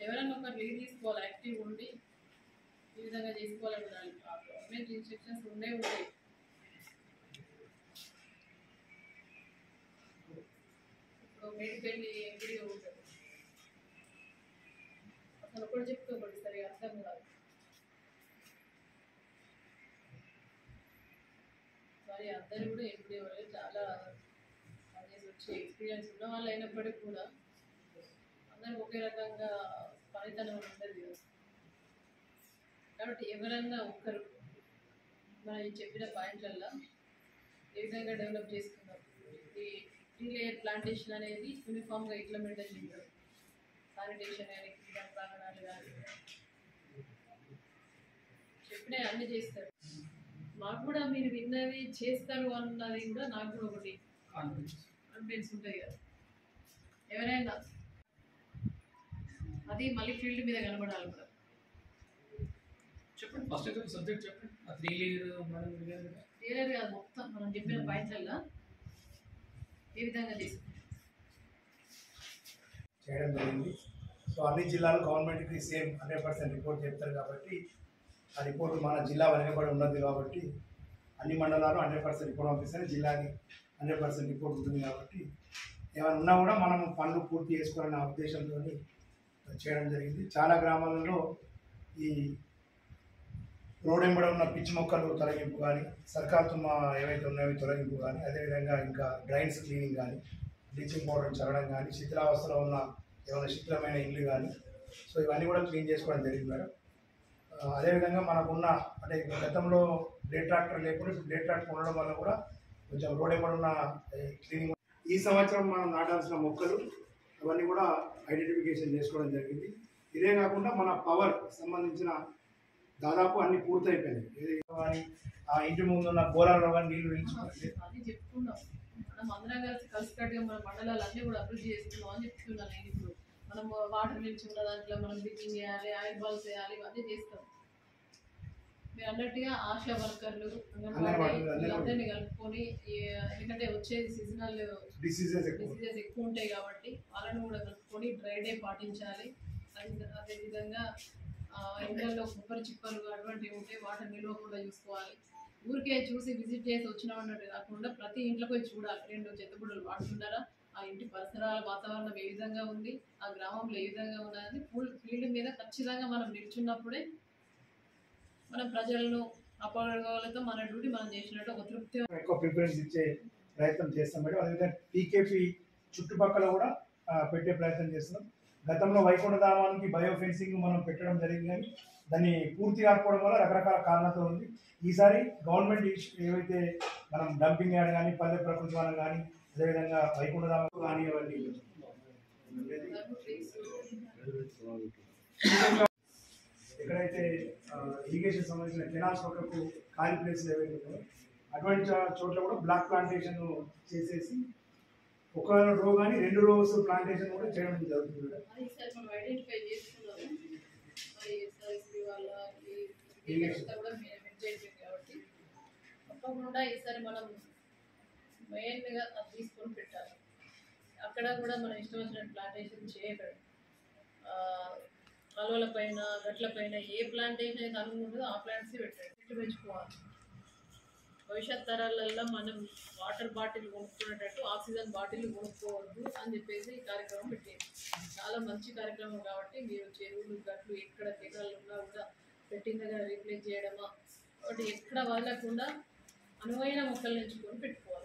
ఎవరైనా ఒక లీడ్ తీసుకోవాలి యాక్టివ్ ఉండి ఈ విధంగా చేసుకోవాలని ఉండాలి ఆ గవర్నమెంట్ ఇన్స్ట్రక్షన్స్ ఉండే ఉంటాయి ఇప్పుడు మెడికల్ ఎంపీ ఉంటుంది అసలు ఒకటి చెప్తే ఒకటి సరిగా అర్థం కాదు మరి అందరూ కూడా ఎంపీ వాళ్ళు చాలా పనిచేసి వచ్చే ఎక్స్పీరియన్స్ ఉన్న వాళ్ళు అయినప్పటికీ కూడా అందరూ ఒకే రకంగా పనితనం ఉండదు కదా కాబట్టి ఎవరన్నా ఒక్కరు మనం ఈ చెప్పిన పాయింట్లల్లో ఏ విధంగా డెవలప్ చేసుకున్నాం ఈ త్రీ లేయర్ ప్లాంటేషన్ అనేది యూనిఫామ్గా ఇంప్లిమెంటేషన్ ఉంటుంది శానిటేషన్ కానీ క్రీడా ప్రాంగణాలు కానీ చెప్పినవి అన్ని చేస్తారు మాకు కూడా మీరు విన్నవి చేస్తారు అన్నది కూడా నాకు కూడా ఒకటి కాన్ఫిడెన్స్ ఉంటుంది కదా ఎవరైనా అది మళ్ళీ ఫీల్డ్ మీద కనబడాలి కూడా చెప్పండి ఫస్ట్ అయితే సబ్జెక్ట్ చెప్పండి ఆ త్రీ లేయర్ మనం అడిగారు కదా. క్లియర్ గా మొత్తం మనం చెప్పిన పాయింట్లల్లో ఏ విధంగా చేసుకుంటాం చేయడం జరిగింది సో అన్ని జిల్లాలు గవర్నమెంట్కి సేమ్ హండ్రెడ్ పర్సెంట్ రిపోర్ట్ చెప్తారు కాబట్టి ఆ రిపోర్ట్ మన జిల్లా వెనుకబడి ఉన్నది కాబట్టి అన్ని మండలాలు హండ్రెడ్ పర్సెంట్ రిపోర్ట్ పంపిస్తే జిల్లాకి హండ్రెడ్ పర్సెంట్ రిపోర్ట్ ఉంటుంది కాబట్టి ఏమైనా ఉన్నా కూడా మనం పనులు పూర్తి చేసుకోవాలనే ఉద్దేశంతో చేయడం జరిగింది చాలా గ్రామాలలో ఈ రోడ్ వెంబడ ఉన్న పిచ్చి మొక్కలు తొలగింపు కానీ సర్కార్ తుమ్మ ఏవైతే ఉన్నాయో అవి తొలగింపు కానీ అదేవిధంగా ఇంకా డ్రైన్స్ క్లీనింగ్ కానీ బ్లీచింగ్ పౌడర్ చల్లడం కానీ శిథిలావస్థలో ఉన్న ఏమైనా శిథిలమైన ఇల్లు కానీ సో ఇవన్నీ కూడా క్లీన్ చేసుకోవడం జరిగింది మేడం ఆ, అదేవిధంగా మనకున్న అంటే ఇప్పుడు గతంలో బ్లేడ్ ట్రాక్టర్ లేకుండా ఇప్పుడు బ్లేడ్ ట్రాక్టర్ ఉండడం వల్ల కూడా కొంచెం రోడ్ ఎక్కడ ఉన్న క్లీనింగ్ ఈ సంవత్సరం మనం నాటాల్సిన మొక్కలు అవన్నీ కూడా ఐడెంటిఫికేషన్ చేసుకోవడం జరిగింది ఇదే కాకుండా మన పవర్ సంబంధించిన దాదాపు అన్ని పూర్తయిపోయినాయి ఏది కానీ ఆ ఇంటి ముందు ఉన్న గోళాలలో కానీ నీళ్లు నిలిచిపోయింది అది చెప్పుకున్నాం మనం అందరం కలిసి కలిసికట్టుగా మన మండలాలు అన్నీ కూడా అభివృద్ధి చేసుకున్నాం అని చెప్తున్నాను నేను ఇప్పుడు మనం వాటర్ నుంచి ఉన్న దాంట్లో మనం బ్లీచింగ్ చేయాలి ఆయిల్ బాల్స్ చేయాలి ఇవన్నీ చేస్తాం మీరు అన్నట్టుగా ఆశా వర్కర్లు అంగన్వాడీ అంగన్వాడీ, వీళ్ళందరినీ కలుపుకొని ఈ- ఎందుకంటే వచ్చేది సీజనల్ డిసీజెస్ ఎక్కువ డిసీజెస్ ఎక్కువ ఉంటాయి కాబట్టి వాళ్ళని కూడా కలుపుకొని డ్రై డే పాటించాలి అది- అదేవిధంగా ఆ, ఎండల్లో కొబ్బరి చిప్పలు అటువంటివి ఉంటే వాటర్ నిలవకుండా చూసుకోవాలి ఊరికే చూసి విజిట్ చేసి వచ్చినామన్నట్టు కాకుండా ప్రతి ఇంట్లోకి పోయి చూడాలి రెండు చెత్తబుడ్డలు వాడుతున్నారా ఆ ఇంటి పరిసరాల వాతావరణం ఏ విధంగా ఉంది ఆ గ్రామంలో ఏ విధంగా ఉన్నది ఫుల్ ఫీల్డ్ మీద ఖచ్చితంగా మనం నిల్చున్నప్పుడే మనం ప్రజలను అపగలతో మన డ్యూటీ మనం చేసినట్టు ఒక తృప్తి ఎక్కువ ప్రిఫరెన్స్ ఇచ్చే ప్రయత్నం చేస్తాం మేడం అదేవిధంగా పీకేపీ చుట్టుపక్కల కూడా ఆ, పెట్టే ప్రయత్నం చేస్తున్నాం గతంలో వైకుంఠధామానికి బయో ఫెన్సింగ్ మనం పెట్టడం జరిగింది కానీ దాన్ని పూర్తి కాకపోవడం వల్ల రకరకాల కారణాలతో ఉంది ఈసారి గవర్నమెంట్ ఇష్- ఏవైతే మనం డంపింగ్ యార్డ్ కానీ పల్లె ప్రకృతి వనం కానీ అదేవిధంగా వైకుంఠధామం కానీ అవన్నీ ఎక్కడైతే ఇరిగేషన్ సంబంధించిన కెనాల్స్ పక్కకు ఖాళీ ప్లేస్లు ఏవైతే ఉన్నాయో అటువంటి చో- చోట్ల కూడా బ్లాక్ ప్లాంటేషన్ చేసేసి ఒక రో కానీ రెండు రోస్ ప్లాంటేషన్ కూడా చేయడం జరుగుతుంది అది ఈసారి మనం ఐడెంటిఫై చేసుకున్నాము మరి ఎస్ఆర్ఎస్పి వాళ్ళ ఈ Irrigation. అంతా కూడా మేము చేసాం కాబట్టి తప్పకుండా ఈసారి మనం మెయిన్గా అది తీసుకొని పెట్టాలి అక్కడ కూడా మనం ఇష్టం వచ్చిన ప్లాంటేషన్ చేయకూడదు ఆ, కాలువల పైన గట్ల పైన ఏ ప్లాంటేషన్ అయితే అనుగుణంగా ఉంటుందో ఆ ప్లాంట్స్ పెట్టాలి చెట్లు పెంచుకోవాలి భవిష్యత్ తరాలల్లో మనం వాటర్ బాటిల్ కొనుక్కునేటట్టు ఆక్సిజన్ బాటిల్ కొనుక్కోవద్దు అని చెప్పేసి ఈ కార్యక్రమం పెట్టేది చాలా మంచి కార్యక్రమం కాబట్టి మీరు చెరువులు గట్లు ఎక్కడ కెనాలు ఉన్నా కూడా పెట్టిన దగ్గర రీప్లేస్ చేయడమా ఒకటి ఎక్కడ వదలకుండా అనువైన మొక్కలు ఎంచుకొని పెట్టుకోవాలి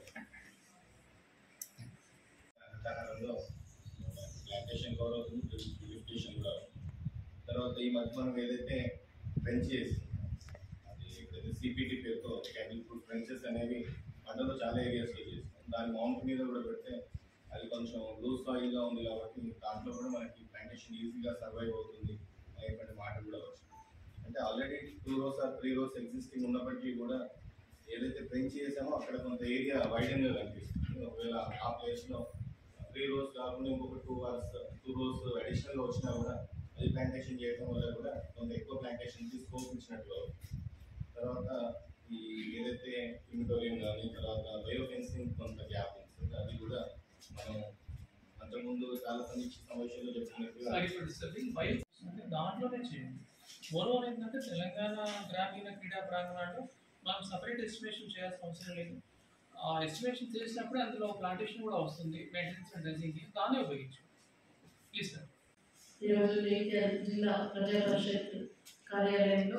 హరితహారంలో ప్లాంటేషన్ కవర్ అవుతుంది లిఫ్టేషన్ కూడా అవుతుంది తర్వాత ఈ మధ్య మనం ఏదైతే ఫ్రెంచ్ చేసింది అది ఎక్కడైతే సిపిటి పేరుతో క్యాబిన్ ఫుడ్ ఫ్రెంచెస్ అనేవి పంటలో చాలా ఏరియాస్లో చేస్తాం దాని మౌంట్ మీద కూడా పెడితే అది కొంచెం లూజ్ సాయిల్గా ఉంది కాబట్టి దాంట్లో కూడా మనకి ప్లాంటేషన్ ఈజీగా సర్వైవ్ అవుతుంది అనేటువంటి మాట కూడా వచ్చింది అంటే already two rows or three rows existing ఉన్నప్పటికీ కూడా ఏదైతే పెంచి చేసామో అక్కడ కొంత ఏరియా వైడన్గా కనిపిస్తుంది ఒకవేళ ఆ ప్లేస్లో త్రీ రోస్ కాకుండా ఇంకొక టూ అవర్స్ టూ రోస్ అడిషనల్గా వచ్చినా కూడా అది ప్లాంటేషన్ చేయడం వల్ల కూడా కొంత ఎక్కువ ప్లాంటేషన్కి స్కోప్ ఇచ్చినట్లు అవుతుంది తర్వాత ఈ ఏదైతే ఇమిటోరియం కానీ తర్వాత బయో ఫెన్సింగ్ కొంత గ్యాప్ ఉంటుంది అది కూడా మనం అంతకుముందు చాలా సమీక్ష సమావేశంలో చెప్పినట్టుగా సారీ ఫర్ డిస్టర్బింగ్ బయో దాంట్లోనే చేయండి మోరోవర్ ఏంటంటే తెలంగాణ గ్రామీణ క్రీడా ప్రాంగణాల్లో మనం సపరేట్ ఎస్టిమేషన్ చేయాల్సిన అవసరం లేదు ఆ ఎస్టిమేషన్ చేసినప్పుడు అందులో ప్లాంటేషన్ కూడా వస్తుంది మెయింటెనెన్స్ అండ్ డ్రెస్సింగ్కి దాన్ని ఉపయోగించు ప్లీజ్ సార్ ఈరోజు జగిత్యాల జిల్లా ప్రజా పరిషత్ కార్యాలయంలో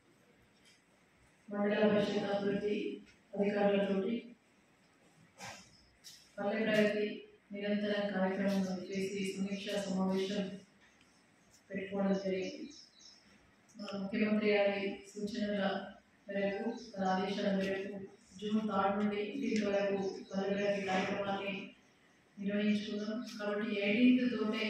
మండల పరిషత్ అభివృద్ధి అధికారులతోటి పల్లె ప్రగతి నిరంతర కార్యక్రమం చేసి సమీక్షా సమావేశం పెట్టుకోవడం జరిగింది మన ముఖ్యమంత్రి గారి సూచనల మేరకు తన ఆదేశాల మేరకు జూన్ థర్డ్ నుండి ఎయిటీన్త్ వరకు పల్లె ప్రగతి కార్యక్రమాన్ని నిర్వహించుకున్నాం కాబట్టి ఎయిటీన్త్ తోటే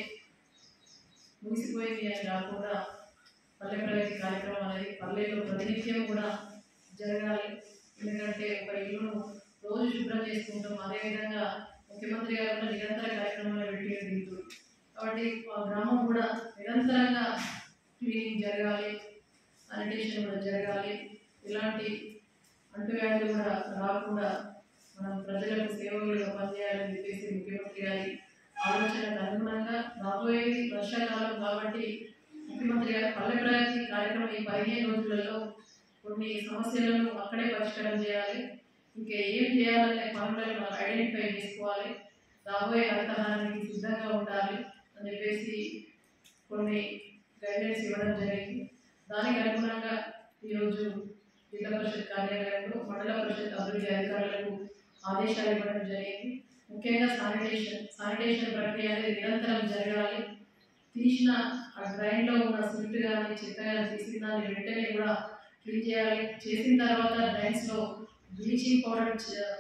ముగిసిపోయింది అని కాకుండా పల్లె ప్రగతి కార్యక్రమం అనేది పల్లెలో ప్రతినిత్యం కూడా జరగాలి ఎందుకంటే ఒక ఇల్లును రోజు శుభ్రం చేసుకుంటాం అదేవిధంగా ముఖ్యమంత్రి గారు కూడా నిరంతర కార్యక్రమాలు పెట్టి దిగుతూ కాబట్టి ఆ గ్రామం కూడా నిరంతరంగా క్లీనింగ్ జరగాలి శానిటేషన్ కూడా జరగాలి ఇలాంటి అంటువ్యాధులు కూడా రాకుండా మనం ప్రజలకు సేవలుగా పనిచేయాలని చెప్పేసి ముఖ్యమంత్రి గారి ఆలోచనకు అనుగుణంగా రాబోయేది వర్షాకాలం కాబట్టి ముఖ్యమంత్రి గారు పల్లె ప్రగతి కార్యక్రమం ఈ పదిహేను రోజులలో కొన్ని సమస్యలను అక్కడే పరిష్కారం చేయాలి ఇంకా ఏం చేయాలనే పనులను మనం ఐడెంటిఫై చేసుకోవాలి రాబోయే హరితహారానికి సిద్ధంగా ఉండాలి అని చెప్పేసి కొన్ని గైడెన్స్ ఇవ్వడం జరిగింది దానికి అనుగుణంగా ఈరోజు జిల్లా పరిషత్ కార్యాలయంలో మండల పరిషత్ అభివృద్ధి అధికారులకు ఆదేశాలు ఇవ్వడం జరిగింది ముఖ్యంగా శానిటేషన్ శానిటేషన్ ప్రక్రియ అనేది నిరంతరం జరగాలి తీసిన ఆ డ్రైన్లో ఉన్న సిల్ట్ కానీ చెత్త కానీ తీసిన దాన్ని వెంటనే కూడా క్లీన్ చేయాలి చేసిన తర్వాత డ్రైన్స్లో బ్లీచింగ్ పౌడర్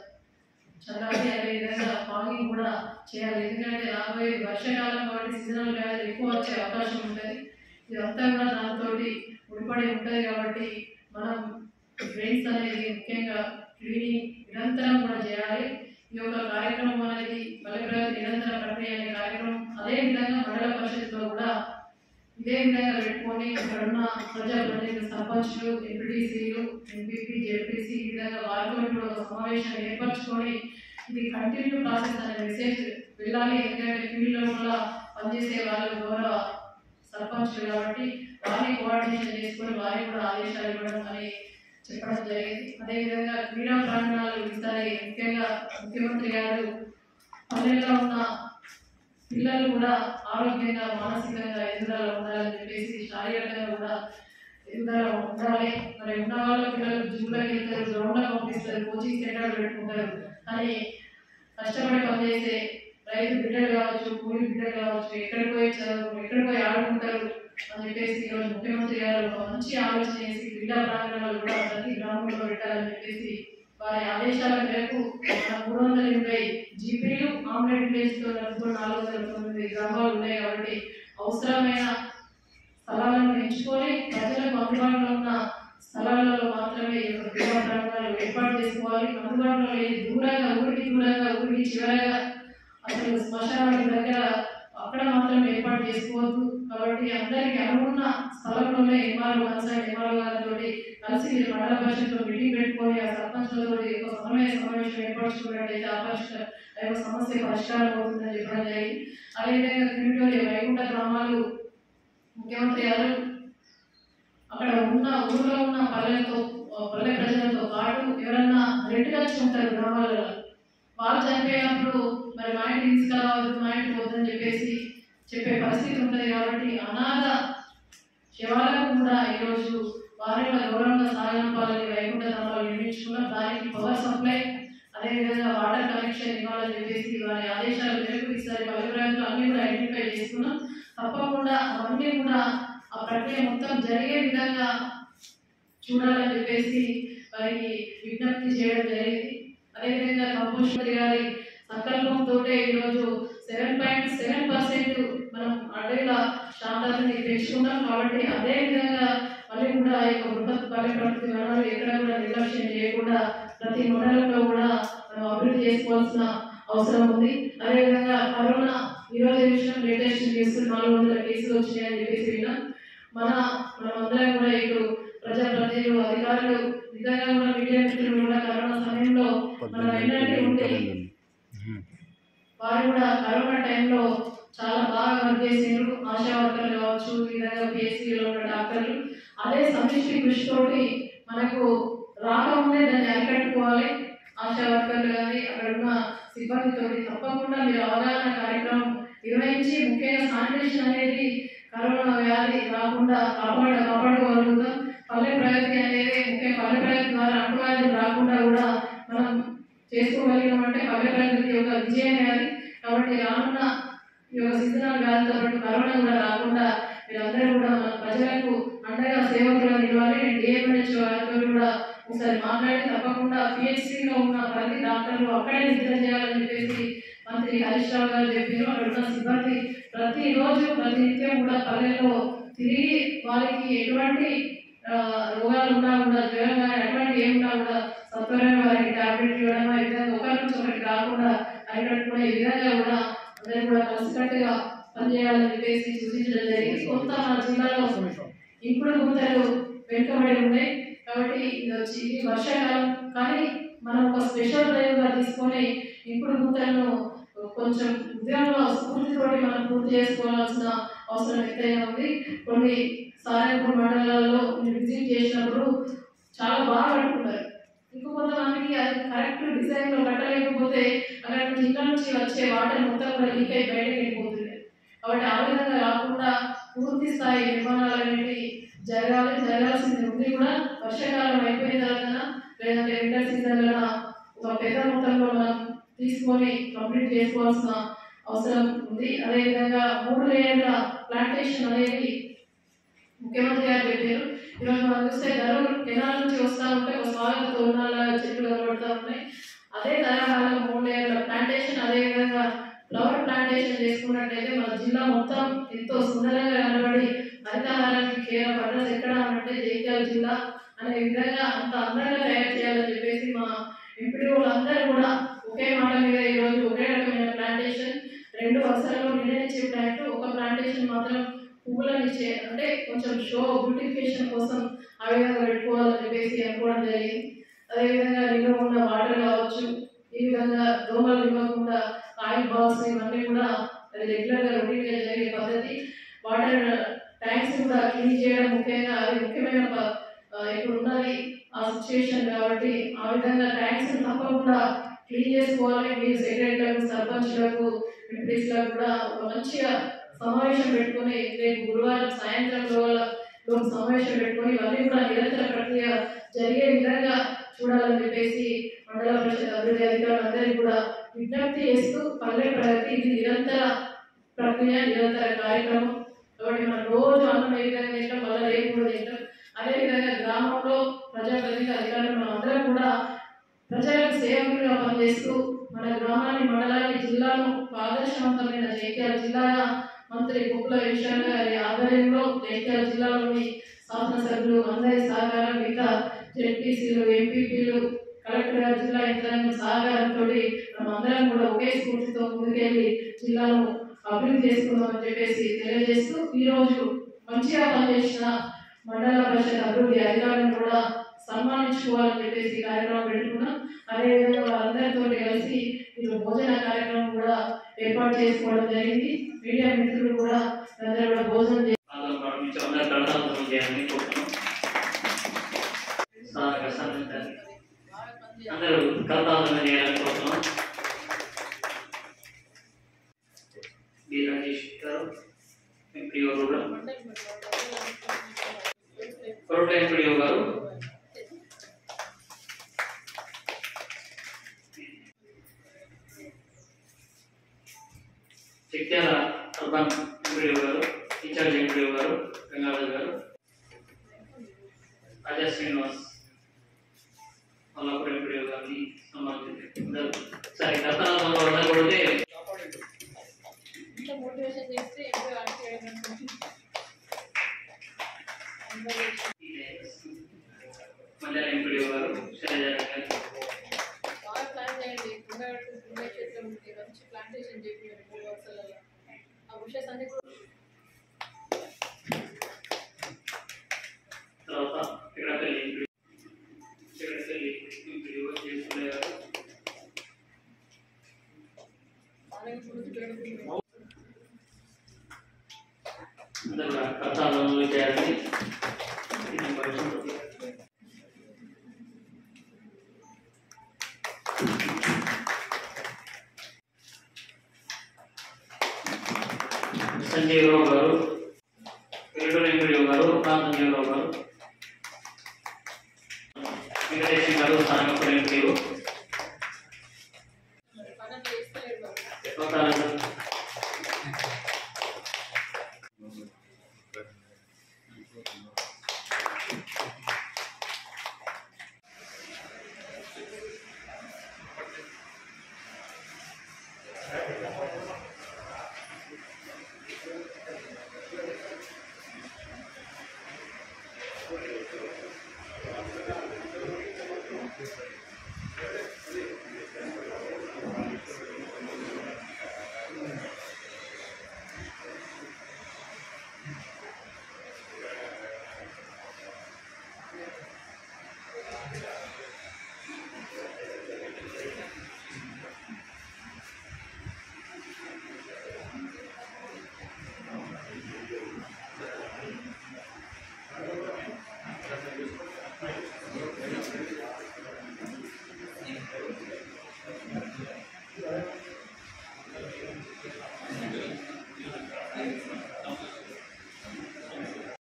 చల్లాలి అదేవిధంగా ఫాగింగ్ కూడా చేయాలి ఎందుకంటే రాబోయే వర్షాకాలం కాబట్టి సీజనల్ వ్యాధులు ఎక్కువ వచ్చే అవకాశం ఉంటుంది ఇదంతా కూడా దాంతో ముడిపడి ఉంటుంది కాబట్టి మనం డ్రైన్స్ అనేది ముఖ్యంగా క్లీనింగ్ నిరంతరం కూడా చేయాలి ఈ యొక్క కార్యక్రమం అనేది బలప్రగతి నిరంతర ప్రక్రియ అనే కార్యక్రమం అదే విధంగా మండల పరిషత్లో కూడా ఇదే విధంగా పెట్టుకొని ఇక్కడ ఉన్న ప్రజా ప్రతినిధులు సర్పంచ్లు ఎంపీటీసీలు ఎంపీపీ జెడ్పీసీ ఈ విధంగా వారితో కూడా ఒక సమావేశం ఏర్పరచుకొని ఇది కంటిన్యూ ప్రాసెస్ అనే మెసేజ్ వెళ్ళాలి ఎందుకంటే ఫీల్డ్లో కూడా పనిచేసే వాళ్ళు గౌరవ సర్పంచ్లు కాబట్టి వారిని కోఆర్డినేషన్ చేసుకొని వారికి కూడా ఆదేశాలు ఇవ్వడం అని చెప్పడం జరిగింది అదేవిధంగా క్రీడా ప్రాంగణాలు ఈసారి ముఖ్యంగా ముఖ్యమంత్రి గారు పల్లెల్లో ఉన్న పిల్లలు కూడా ఆరోగ్యంగా మానసికంగా ఎదుగుదల ఉండాలని చెప్పేసి శారీరకంగా కూడా ఎదుగుదల ఉండాలి మరి ఉన్న వాళ్ళ పిల్లలు జిమ్లోకి వెళ్తారు గ్రౌండ్లో పంపిస్తారు కోచింగ్ సెంటర్లు పెట్టుకుంటారు కానీ కష్టపడి పనిచేసే రైతు బిడ్డలు కావచ్చు కూలి బిడ్డలు కావచ్చు ఎక్కడికి పోయి చదువు ఎక్కడికి పోయి ఆడుకుంటారు అని చెప్పేసి ఈరోజు ముఖ్యమంత్రి గారు ఒక మంచి ఆలోచన చేసి క్రీడా ప్రాంగణాలు కూడా ప్రతి గ్రామంలో పెట్టాలని చెప్పేసి వారి ఆదేశాల మేరకు మన మూడు వందల ఎనభై జీపీలు ఆమ్లెట్ ప్లేస్తో నడుపుకున్న నాలుగు వందల తొమ్మిది గ్రామాలు ఉన్నాయి కాబట్టి అవసరమైన స్థలాలను ఎంచుకొని ప్రజలకు అందుబాటులో ఉన్న స్థలాలలో మాత్రమే ఈ యొక్క క్రీడా ప్రాంగణాలు ఏర్పాటు చేసుకోవాలి అందుబాటులో లేని దూరంగా ఊరికి దూరంగా ఊరికి చివరగా అసలు శ్మశానానికి దగ్గర అక్కడ మాత్రం ఏర్పాటు చేసుకోవద్దు కాబట్టి అందరికీ అనుకున్న స్థలంలోనే ఎంఆర్ఓ కన్సల్ట్ ఎంఆర్ఓ గారితో కలిసి మీరు మండల పరిషత్లో మీటింగ్ పెట్టుకొని ఆ సర్పంచ్లతో ఒక సమయ సమావేశం ఏర్పరచుకున్నట్టయితే ఆ పరిష్కారం ఆ యొక్క సమస్య పరిష్కారం అవుతుందని చెప్పడం జరిగింది అదేవిధంగా క్రిమిటోరియం వైకుంఠ గ్రామాలు ముఖ్యమంత్రి గారు అక్కడ ఉన్న ఊళ్ళో ఉన్న పల్లెలతో పల్లె ప్రజలతో పాటు ఎవరన్నా రెంట్గా ఉంటారు గ్రామాలలో వాళ్ళు చనిపోయినప్పుడు మరి మా ఇంటికి తీసుకురావద్దు మా ఇంటికి వద్దని చెప్పేసి చెప్పే పరిస్థితి ఉంటుంది కాబట్టి అనాథ శివాలకు కూడా ఈరోజు వారి కూడా గౌరవంగా సాగనంపాలని వైకుంఠ ధామాలు నిర్మించుకున్నాం దానికి పవర్ సప్లై అదేవిధంగా వాటర్ కనెక్షన్ ఇవ్వాలని చెప్పేసి వారి ఆదేశాల మేరకు ఈసారి పల్లెప్రాంతాలు అన్ని కూడా ఐడెంటిఫై చేసుకున్నాం తప్పకుండా అవన్నీ కూడా ఆ ప్రక్రియ మొత్తం జరిగే విధంగా చూడాలని చెప్పేసి వారికి విజ్ఞప్తి చేయడం జరిగింది అదేవిధంగా కంపోస్టర్ గారి సంకల్పంతో ఈరోజు సెవెన్ పాయింట్ సెవెన్ పర్సెంట్ మనం అడవుల శాతాన్ని పెంచుకున్నాం కాబట్టి అదే విధంగా మళ్ళీ కూడా ఈ యొక్క బృహత్ పల్లె ప్రకృతి వనాలు ఎక్కడ కూడా నిర్లక్ష్యం చేయకుండా ప్రతి మండలంలో కూడా మనం అభివృద్ధి చేసుకోవాల్సిన అవసరం ఉంది అదేవిధంగా కరోనా ఈరోజు విషయం లేటెస్ట్ న్యూస్ నాలుగు వందల కేసులు వచ్చినాయని చెప్పేసి విన్నాం మన మనమందరం కూడా ఇప్పుడు ప్రజాప్రతినిధులు అధికారులు నిజంగా కూడా మీడియా మిత్రులు కూడా కరోనా సమయంలో మనం ఏంటంటే ఉంటే వారు కూడా కరోనా టైంలో చాలా బాగా వర్క్ చేసిండ్రు ఆశా వర్కర్లు కావచ్చు ఈ విధంగా పిఎస్సీలో ఉన్న డాక్టర్లు అదే సమిష్టి కృషితోటి మనకు రాకముందే దాన్ని అరికట్టుకోవాలి ఆశా వర్కర్లు కానీ అక్కడ ఉన్న సిబ్బందితో తప్పకుండా మీరు అవగాహన కార్యక్రమం నిర్వహించి ముఖ్యంగా శానిటేషన్ అనేది కరోనా వ్యాధి రాకుండా కాపాడ కాపాడుకోగలుగుతాం పల్లె ప్రగతి అనేది ముఖ్యంగా పల్లె ప్రగతి ద్వారా అంటువ్యాధులు రాకుండా కూడా మనం చేసుకోగలిగామంటే పల్లె ప్రగతి యొక్క విజయమే అది కాబట్టి రానున్న ఈ యొక్క సీజనల్ వ్యాధితో పాటు కరోనా కూడా రాకుండా మీరందరూ కూడా మన ప్రజలకు అండగా సేవకులుగా నిలవాలి నేను డిఎంహెచ్ఓ వారితో కూడా ఒకసారి మాట్లాడి తప్పకుండా పిహెచ్సిలో ఉన్న ప్రతి డాక్టర్లు అక్కడే నిద్ర చేయాలని చెప్పేసి మంత్రి హరీష్ రావు గారు చెప్పారు అక్కడ ఉన్న సిబ్బంది ప్రతిరోజు ప్రతి నిత్యం కూడా పల్లెల్లో తిరిగి వారికి ఎటువంటి ఆ, రోగాలు ఉన్నా కూడా జ్వరం కానీ అటువంటి ఏమున్నా కూడా సత్వరంగా వారికి టాబ్లెట్ ఇవ్వడం ఈ విధంగా ఒకరి నుంచి ఒకరికి రాకుండా అరికట్టుకునే ఈ విధంగా కూడా అందరూ కూడా కలిసికట్టుగా పనిచేయాలని చెప్పేసి సూచించడం జరిగింది కొంత మన జిల్లాలో ఇప్పుడు గుంతలు వెనుకబడి ఉన్నాయి కాబట్టి ఇది వచ్చి ఇది వర్షాకాలం కానీ మనం ఒక స్పెషల్ డ్రైవ్గా తీసుకొని ఇప్పుడు గుంతలను కొంచెం ఉద్యోగంలో స్ఫూర్తితోటి మనం పూర్తి చేసుకోవాల్సిన అవసరం ఎంతైనా ఉంది కొన్ని సారంపూర్ మండలాల్లో నేను విజిట్ చేసినప్పుడు చాలా బాగా కట్టుకుంటారు ఇంకో కొంతమందికి అది కరెక్ట్ డిజైన్లో కట్టలేకపోతే అక్కడ నుంచి ఇళ్ళ నుంచి వచ్చే వాటర్ మొత్తం కూడా లీక్ అయి బయటకు వెళ్ళిపోతుంది కాబట్టి ఆ విధంగా కాకుండా పూర్తి స్థాయి నిర్మాణాలు అనేవి జరగాలి జరగాల్సింది ఉంది కూడా వర్షాకాలం అయిపోయిన తర్వాత లేదంటే వింటర్ సీజన్లో ఒక పెద్ద మొత్తంలో మనం తీసుకొని కంప్లీట్ చేసుకోవాల్సిన అవసరం ఉంది అదేవిధంగా మూడు లేయర్ల ప్లాంటేషన్ అనేది ముఖ్యమంత్రి గారు చెప్పారు ఈరోజు మనం చూస్తే ధరలు కెనాల్ నుంచి వస్తా ఉంటే ఒక స్వాగత తోరణాల చెట్లు కనబడుతూ ఉన్నాయి అదే తరహాలో మూడు లేయర్ల ప్లాంటేషన్ అదేవిధంగా ఫ్లవర్ ప్లాంటేషన్ చేసుకున్నట్టయితే మన జిల్లా మొత్తం ఎంతో సుందరంగా కనబడి హరితహారానికి కేవలం అడ్రస్ ఎక్కడ అంటే జైత్యాల జిల్లా అనే విధంగా అంత అందంగా తయారు చేయాలని చెప్పేసి మా ఎంపీడీఓలు అందరూ కూడా ఒకే మాట మీద ఈరోజు ఒకే రకమైన ప్లాంటేషన్ రెండు వరుసలలో నిర్ణయించే ప్లాంట్ ఒక ప్లాంటేషన్ మాత్రం పువ్వులను ఇచ్చే అంటే కొంచెం షో బ్యూటిఫికేషన్ కోసం ఆ విధంగా పెట్టుకోవాలని చెప్పేసి అనుకోవడం జరిగింది అదేవిధంగా నిల్వ ఉన్న వాటర్ కావచ్చు ఈ విధంగా దోమలు ఇవ్వకుండా ఆయిల్ బాల్స్ ఇవన్నీ కూడా రెగ్యులర్గా రొటీన్గా జరిగే పద్ధతి వాటర్ ట్యాంక్స్ కూడా క్లీన్ చేయడం ముఖ్యంగా అది ముఖ్యమైన ప- ఆ, ఇప్పుడు ఉన్నది ఆ సిచ్యుయేషన్ కాబట్టి ఆ విధంగా ట్యాంక్స్ తప్పకుండా క్లీన్ చేసుకోవాలి మీరు సెక్రటరీలకు సర్పంచ్లకు ఎంపీస్లకు కూడా ఒక మంచిగా సమావేశం పెట్టుకొని రేపు గురువారం సాయంత్రం లోపల లోపు సమావేశం పెట్టుకొని ఇవన్నీ కూడా నిరంతర ప్రక్రియ జరిగే విధంగా చూడాలని చెప్పేసి మండల పరిషత్ అభివృద్ధి అధికారులందరికీ కూడా విజ్ఞప్తి చేస్తూ పల్లె ప్రగతి ఇది నిరంతర ప్రక్రియ నిరంతర కార్యక్రమం కాబట్టి మనం రోజు అన్నం ఏ విధంగా తింటాం మళ్ళీ రేపు కూడా తింటాం అదేవిధంగా గ్రామంలో ప్రజాప్రతినిధి అధికారులు మనం అందరం కూడా ప్రజలకు సేవకులుగా పనిచేస్తూ మన గ్రామాన్ని మండలాన్ని జిల్లాను ఒక ఆదర్శవంతమైన జైత్యాల జిల్లాగా మంత్రి కుప్పల విషయాలు గారి ఆధ్వర్యంలో జైత్యాల జిల్లాలోని శాసనసభ్యులు అందరి సహకారం మిగతా జెడ్పీసీలు ఎంపీపీలు కలెక్టర్ గారి జిల్లా యంత్రాంగం సహకారంతో మనం అందరం కూడా ఒకే స్ఫూర్తితో ముందుకెళ్ళి జిల్లాను అభివృద్ధి చేసుకుందామని చెప్పేసి తెలియజేస్తూ ఈరోజు మంచిగా పనిచేసిన మండల పరిషత్ అభివృద్ధి అధికారులను కూడా సన్మానించుకోవాలని చెప్పేసి ఈ కార్యక్రమం పెట్టుకున్నాం అదేవిధంగా వాళ్ళందరితో కలిసి ఈరోజు భోజన కార్యక్రమం కూడా ఏర్పాటు చేసుకోవడం జరిగింది మీడియా మిత్రులు కూడా అందరూ కూడా భోజనం చేసి వాళ్ళని ప్రారంభించి అందరూ కరతాంతరం చేయాలని కోరుతున్నాం సార్ సంబంధించాలి అందరూ కరతాంతరం చేయాలని కోరుతున్నాం బి రాజేష్ గారు ఎంపీఓ రూరల్ రూరల్ ఎంపీఓ గారు చిక్యాల అర్బన్ ఎంపీఓ గారు ఇన్ఛార్జ్ ఎంపీఓ గారు గంగాధర్ గారు రాజా శ్రీనివాస్ మల్లాపూర్ ఎంపీఓ గారిని సంబంధించి సరే కర్తనాథంలో ఉండకూడదే ఇంత మోటివేషన్ చేస్తే ఎప్పుడు ఆర్ట్ చేయడం అనుకుంటున్నాను. అందరూ మల్యాల ఎంపీఓ గారు శైలజ గారు బాగా ప్లాన్ చేయండి ఉండగట్టు పుణ్యక్షేత్రం ఉంది మంచి ప్లాంటేషన్ చేయండి మూడు వర్షాలలో ఆ బుషెస్ అన్ని కూడా తర్వాత ఎక్కడకెళ్ళి ఎక్కడకెళ్ళి ఎంపీఓ చేసుకునే గారు బాగా పూర్తి పెడుతుంది అందరూ కూడా కర్తాలను చేయాలని నేను కోరుకుంటున్నాను. సంజయ్ రావు గారు వెల్లుడు వెంకటరావు గారు రామచంద్రరావు గారు వెంకటేశ్వర గారు స్థానిక వెంకటరావు పనులు చేస్తలేరు మరి. అవతారం